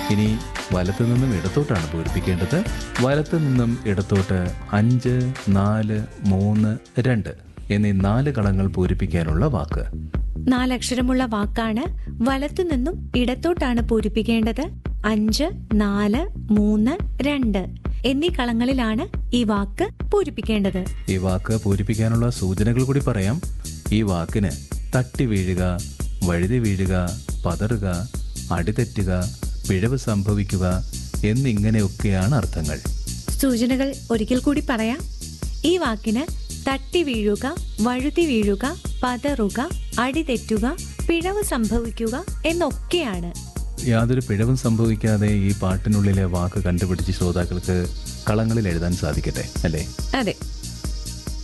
ഇനി വലത്തു നിന്നും ഇടത്തോട്ടാണ് പൂരിപ്പിക്കേണ്ടത് വലത്തു നിന്നും ഇടത്തോട്ട് അഞ്ച് നാല് മൂന്ന് രണ്ട് എന്നീ നാല് കളങ്ങൾ പൂരിപ്പിക്കാനുള്ള വാക്ക് നാലക്ഷരമുള്ള വാക്കാണ് വലത്തു നിന്നും ഇടത്തോട്ടാണ് പൂരിപ്പിക്കേണ്ടത് അഞ്ച് നാല് മൂന്ന് രണ്ട് എന്നീ കളങ്ങളിലാണ് ഈ വാക്ക് പൂരിപ്പിക്കേണ്ടത് ഈ വാക്ക് പൂരിപ്പിക്കാനുള്ള സൂചനകൾ കൂടി പറയാം ഈ വാക്കിന് തട്ടി വീഴുക വഴുതി വീഴുക പതറുക അടിതെറ്റുക പിഴവ് സംഭവിക്കുക എന്നിങ്ങനെയൊക്കെയാണ് അർത്ഥങ്ങൾ സൂചനകൾ ഒരിക്കൽ കൂടി പറയാം ഈ വാക്കിന് തട്ടി വീഴുക വഴുതി വീഴുക പതറുക അടിതെറ്റുക പിഴവ് സംഭവിക്കുക എന്നൊക്കെയാണ് യാതൊരു പിഴവും സംഭവിക്കാതെ ഈ പാട്ടിനുള്ളിലെ വാക്ക് കണ്ടുപിടിച്ച് ശ്രോതാക്കൾക്ക് കളങ്ങളിൽ എഴുതാൻ സാധിക്കട്ടെ അല്ലേ അതെ